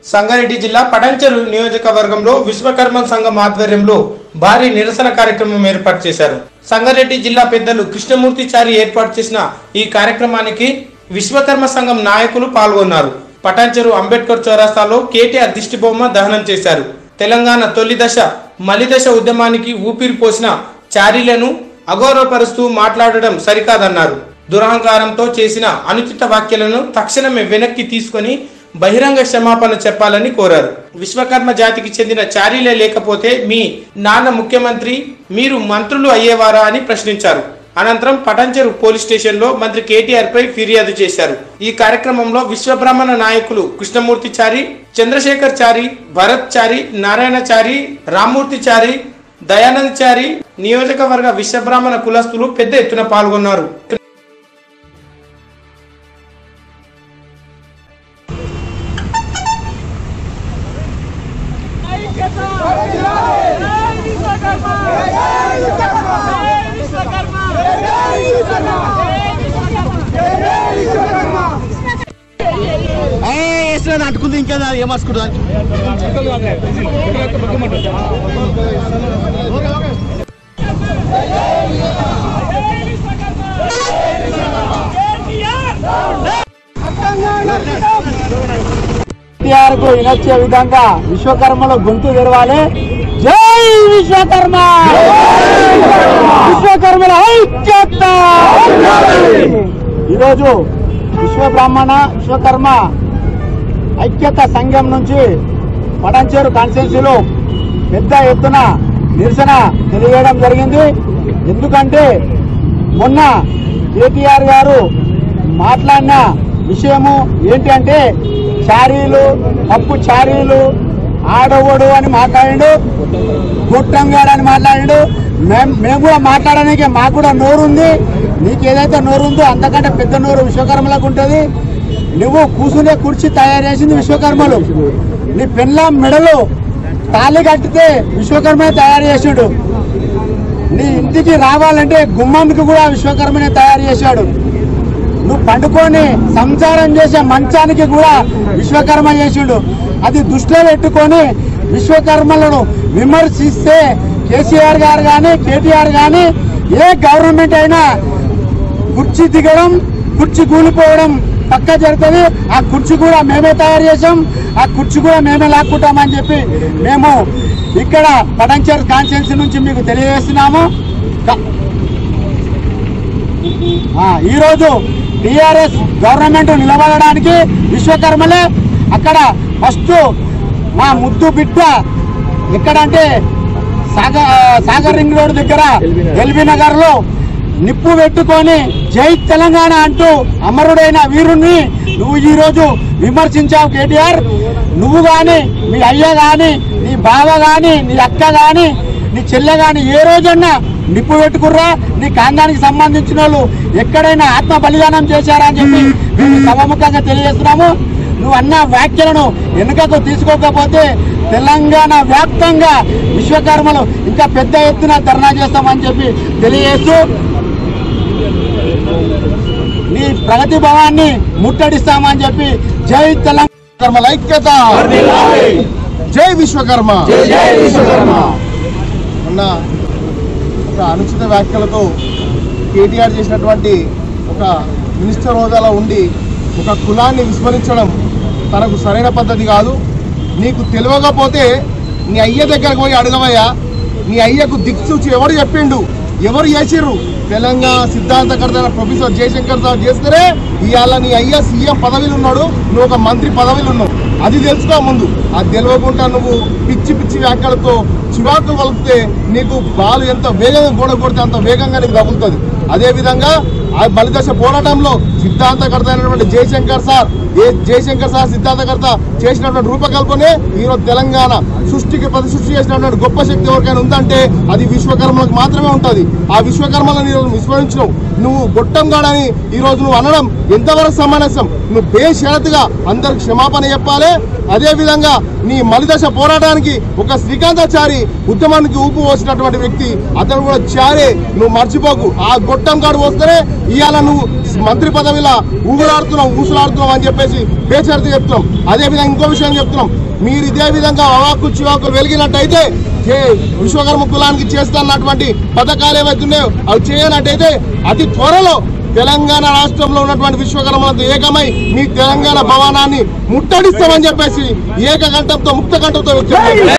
సంగారెడ్డి జిల్లా పడంచెరు నియోజకవర్గంలో విశ్వకర్మ సంఘం ఆధ్వర్యంలో భారీ నిరసన కార్యక్రమం ఏర్పాటు చేశారు సంగారెడ్డి జిల్లా పెద్దలు కృష్ణమూర్తి చారి ఏర్పాటు చేసిన ఈ కార్యక్రమానికి విశ్వకర్మ సంఘం నాయకులు పాల్గొన్నారు పటాన్చెరు అంబేద్కర్ చౌరస్తాలో కేటీఆర్ దిష్టిబొమ్మ దహనం చేశారు తెలంగాణ తొలి దశ మలిదశ ఉద్యమానికి ఊపిరి పోసిన చారీలను అగౌరవపరుస్తూ మాట్లాడడం సరికాదన్నారు దురహంకారంతో చేసిన అనుచిత వ్యాఖ్యలను తక్షణమే వెనక్కి తీసుకొని బహిరంగ క్షమాపణ చెప్పాలని కోరారు విశ్వకర్మ జాతికి చెందిన చారీలే లేకపోతే మీ నాన్న ముఖ్యమంత్రి మీరు మంత్రులు అయ్యేవారా అని ప్రశ్నించారు అనంతరం పటంచెరు పోలీస్ స్టేషన్లో మంత్రి కేటీఆర్ పై ఫిర్యాదు చేశారు ఈ కార్యక్రమంలో విశ్వబ్రాహ్మణ నాయకులు కృష్ణమూర్తి చారి చంద్రశేఖర్ చారి భరత్ చారి నారాయణ చారి రామ్మూర్తి చారి దయానంద్ చారి నియోజకవర్గ విశ్వబ్రాహ్మణ కులస్తులు పెద్ద ఎత్తున పాల్గొన్నారు వేసిన అంటుకుంది ఇంకా ఏమనుకుంటుంది కేటీఆర్ కు వినొచ్చే విధంగా విశ్వకర్మలో గొంతు తెరవాలి జై విశ్వకర్మ విశ్వకర్మల ఐక్యత ఈరోజు విశ్వ బ్రాహ్మణ విశ్వకర్మ ఐక్యత సంఘం నుంచి పడంచేరు కాన్స్టిట్యున్సీలో పెద్ద ఎత్తున నిరసన తెలియజేయడం జరిగింది ఎందుకంటే మొన్న కేటీఆర్ గారు మాట్లాడిన విషయము ఏంటి అంటే చారీలు పప్పు చారీలు ఆడవడు అని మాట్లాడిండు గుట్టంగాడు అని మాట్లాడిండు మేం- మేము కూడా మాట్లాడడానికి మాకు కూడా నోరు ఉంది నీకు ఏదైతే నోరు ఉందో అంతకంటే పెద్ద నోరు విశ్వకర్మలకు ఉంటుంది నువ్వు కూసునే కుర్చీ తయారు చేసింది విశ్వకర్మలు నీ పెళ్ళ మెడలు తాళి కట్టితే విశ్వకర్మే తయారు చేసాడు నీ ఇంటికి రావాలంటే గుమ్మానికి కూడా విశ్వకర్మనే తయారు చేశాడు నువ్వు పండుకొని సంసారం చేసే మంచానికి కూడా విశ్వకర్మ చేసిండు అది దృష్టిలో పెట్టుకొని విశ్వకర్మలను విమర్శిస్తే కేసీఆర్ గారు కానీ కేటీఆర్ కానీ ఏ గవర్నమెంట్ అయినా కుర్చీ దిగడం కుర్చీ కూలిపోవడం పక్క జరుగుతుంది ఆ కుర్చీ కూడా మేమే తయారు చేసాం ఆ కుర్చీ కూడా మేమే లాక్కుంటామని చెప్పి మేము ఇక్కడ పడంచర్ కాన్స్టిట్యున్సీ నుంచి మీకు తెలియజేస్తున్నాము క- ఆ, ఈరోజు టిఆర్ఎస్ గవర్నమెంట్ నిలబడడానికి విశ్వకర్మలే అక్కడ ఫస్ట్ మా ముద్దు బిడ్డ ఎక్కడంటే సాగర్ సాగర్ రింగ్ రోడ్ దగ్గర ఎల్బీ నగర్ లో నిప్పు పెట్టుకొని జై తెలంగాణ అంటూ అమరుడైన వీరుణ్ణి నువ్వు ఈ రోజు విమర్శించావు కేటీఆర్ నువ్వు గాని మీ అయ్య గాని నీ బావ గాని నీ అక్క గాని నీ చెల్లె గాని ఏ రోజన్నా నిప్పు పెట్టుకుర్రా నీ కాందానికి సంబంధించిన వాళ్ళు ఎక్కడైనా ఆత్మ బలిదానం చేశారా అని చెప్పి మేము సభముఖంగా తెలియజేస్తున్నాము నువ్వు అన్న వ్యాఖ్యలను వెనుకకు తీసుకోకపోతే తెలంగాణ వ్యాప్తంగా విశ్వకర్మలు ఇంకా పెద్ద ఎత్తున ధర్నా చేస్తామని చెప్పి తెలియజేస్తూ నీ ప్రగతి భవాన్ని ముట్టడిస్తామని చెప్పి జై తెలంగాణ కర్మల ఐక్యత జై విశ్వకర్మ మొన్న ఒక అనుచిత వ్యాఖ్యలతో కేటీఆర్ చేసినటువంటి ఒక మినిస్టర్ హోదాలో ఉండి ఒక కులాన్ని విస్మరించడం తనకు సరైన పద్ధతి కాదు నీకు తెలియకపోతే నీ అయ్య దగ్గరకు పోయి అడగవయ్యా నీ అయ్యకు దిక్సూచి ఎవరు చెప్పిండు ఎవరు చేసిర్రు తెలంగాణ సిద్ధాంతకర్త అయిన ప్రొఫెసర్ జయశంకర్ సార్ చేస్తేనే ఇవాళ నీ అయ్య సీఎం పదవిలో ఉన్నాడు నువ్వు ఒక మంత్రి పదవిలో ఉన్నావు అది తెలుసుకో ముందు అది తెలియకుండా నువ్వు పిచ్చి పిచ్చి వ్యాఖ్యలతో చివాకు వలిపితే నీకు బాలు ఎంత వేగంగా గోడ కొడితే అంత వేగంగా నీకు తగులుతుంది అదేవిధంగా ఆ బలిదశ పోరాటంలో సిద్ధాంతకర్త అయినటువంటి జయశంకర్ సార్ ఏ జయశంకర్ సార్ సిద్ధాంతకర్త చేసినటువంటి రూపకల్పనే ఈరోజు తెలంగాణ సృష్టికి ప్రతి సృష్టి చేసినటువంటి గొప్ప శక్తి ఎవరికైనా ఉందంటే అది విశ్వకర్మలకు మాత్రమే ఉంటుంది ఆ విశ్వకర్మలను ఈరోజు విస్మరించినావు నువ్వు గొట్టంగాడని ఈ రోజు నువ్వు అనడం ఎంతవరకు సమంజసం నువ్వు బేషరతుగా అందరికి క్షమాపణ చెప్పాలి అదే విధంగా నీ మలిదశ పోరాటానికి ఒక శ్రీకాంతాచారి ఉద్యమానికి ఊపు పోసినటువంటి వ్యక్తి అతను కూడా చారే నువ్వు మర్చిపోకు ఆ గొట్టం కాడు వస్తేనే ఇవాళ నువ్వు మంత్రి పదవిలా ఊగులాడుతున్నావు ఊసులాడుతున్నావు అని చెప్పేసి బేషరతు చెప్తున్నాం అదే విధంగా ఇంకో విషయం చెప్తున్నాం మీరు ఇదే విధంగా అవాకు చివాకులు వెలిగినట్టయితే ఏ విశ్వకర్మ కులానికి చేస్తున్నటువంటి పథకాలు ఏవైతున్నాయో అవి చేయనట్టయితే అతి త్వరలో తెలంగాణ రాష్ట్రంలో ఉన్నటువంటి విశ్వకర్మలతో ఏకమై మీ తెలంగాణ భవనాన్ని ముట్టడిస్తామని చెప్పేసి ఏకకంఠంతో ముక్త కంఠంతో వ్యక్తం